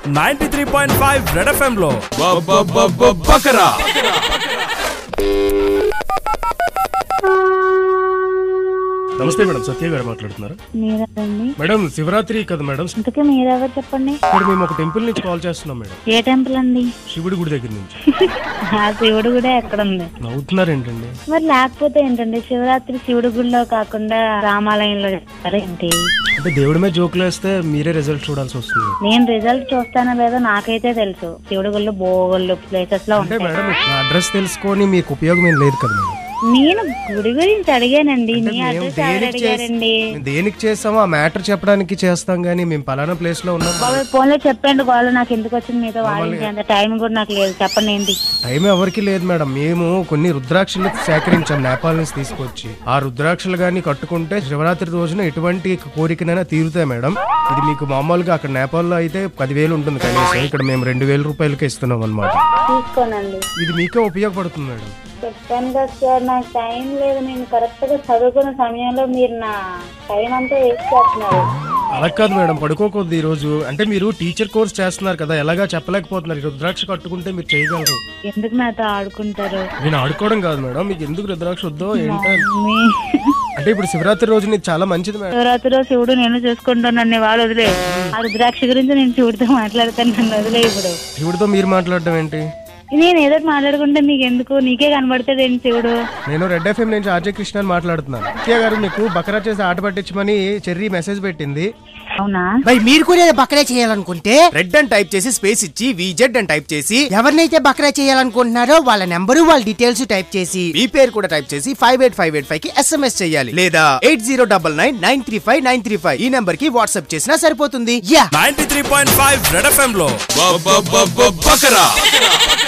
ninety three point five red FM లో బకరా నమస్తే madam సత్య గారు మాట్లాడుతున్నారు మీరండి మేడం శివరాత్రి కదా మేడం ఇంతకీ మీరెవరు చెప్పండి ఇప్పుడు మేము ఒక టెంపుల్ నుంచి కాల్ చేస్తున్నాం మేడం ఏ టెంపుల్ అండి శివుడి గుడి దగ్గర నుంచి ఆ శివుడు కూడా ఎక్కడ ఉంది నవ్వుతున్నారు ఏంటండి మరి లేకపోతే ఏంటండి శివరాత్రి శివుడి గుడిలో కాకుండా రామాలయంలో చేస్తారా ఏంటి అంటే దేవుడి మీద జోకులు వేస్తే మీరే రిజల్ట్ చూడాల్సి వస్తుంది నేను రిజల్ట్ చూస్తానో లేదో నాకైతే తెలుసు శివుడి గుళ్ళు బోగుళ్ళు ప్లేసెస్ లో అంటే ఉంటాయి మేడం నా అడ్రస్ తెలుసుకొని మీకు ఉపయోగం ఏం లేదు కదా మేడం నేను గుడి గురించి అడిగానండి అంటే మీ మేము అడ్రస్ ఎవరు దేనికి చేస్- అడిగారండి మేము దేనికి చేస్తామో ఆ మ్యాటర్ చెప్పడానికి చేస్తాం కానీ మేము పలానా ప్లేస్ లో ఉన్నాం బాబాయ్ ఫోన్ లో చెప్పండి గోళ నాకు ఎందుకు వచ్చింది మీతో వాడించి అంత టైం కూడా నాకు లేదు చెప్పండి ఏంటి టైం ఎవరికి లేదు మేడం మేము కొన్ని రుద్రాక్షలు సేకరించాం నేపాల్ నుంచి తీసుకొచ్చి ఆ రుద్రాక్షలు గాని కట్టుకుంటే శివరాత్రి రోజున ఎటువంటి కోరికనైనా తీరుతాయి మేడం ఇది మీకు మామూలుగా అక్కడ నేపాల్లో అయితే పదివేలు ఉంటుంది కనీసం ఇక్కడ మేము రెండు వేల రూపాయలకి ఇస్తున్నాం అనమాట తీసుకోనండి ఇది మీకే ఉపయోగపడుతుంది మేడం చెప్పాను కదా సార్ నాకు టైం లేదు నేను కరెక్ట్ గా చదువుకున్న సమయంలో మీరు నా టైం అంతా వేస్ట్ చేస్తున్నారు అలా కాదు మేడం పడుకోకూడదు ఈ రోజు అంటే మీరు టీచర్ కోర్స్ చేస్తున్నారు కదా ఎలాగా చెప్పలేకపోతున్నారు ఈ రుద్రాక్ష కట్టుకుంటే మీరు చేయగలరు ఎందుకు నాతో ఆడుకుంటారు నేను ఆడుకోవడం కాదు మేడం మీకు ఎందుకు రుద్రాక్ష వద్దో ఏంటో మీ అంటే ఇప్పుడు శివరాత్రి రోజు నీకు చాలా మంచిది మేడం శివరాత్రిలో శివుడు నేను చూసుకుంటాను వాళ్ళు వదిలే ఆ రుద్రాక్ష గురించి నేను శివుడితో మాట్లాడతాను నన్ను వదిలే ఇప్పుడు శివుడితో మీరు మాట్లాడడం ఏంటి నేను ఏదో ఒకటి మాట్లాడుకుంటే నీకు ఎందుకు నీకే కనబడుతుంది ఏంటి శివుడు నేను రెడ్ ఎఫ్ఎం నుంచి ఆర్జే కృష్ణ అని మాట్లాడుతున్నాను సత్య గారు మీకు బకరా చేసి ఆట పట్టించమని చెర్రీ మెసేజ్ పెట్టింది అవునా మరి మీరు కూడా ఏదో బకరా చేయాలనుకుంటే రెడ్ అని టైప్ చేసి స్పేస్ ఇచ్చి విజెడ్ అని టైప్ చేసి ఎవరినైతే బకరా చేయాలనుకుంటున్నారో వాళ్ళ నెంబరు వాళ్ళ డీటెయిల్స్ టైప్ చేసి మీ పేరు కూడా టైప్ చేసి five eight five eight five కి ఎస్ఎంఎస్ చేయాలి లేదా eight zero double nine nine three five nine three five ఈ నెంబర్ కి వాట్సాప్ చేసినా సరిపోతుంది యా ninety three point five red FM లో బకరా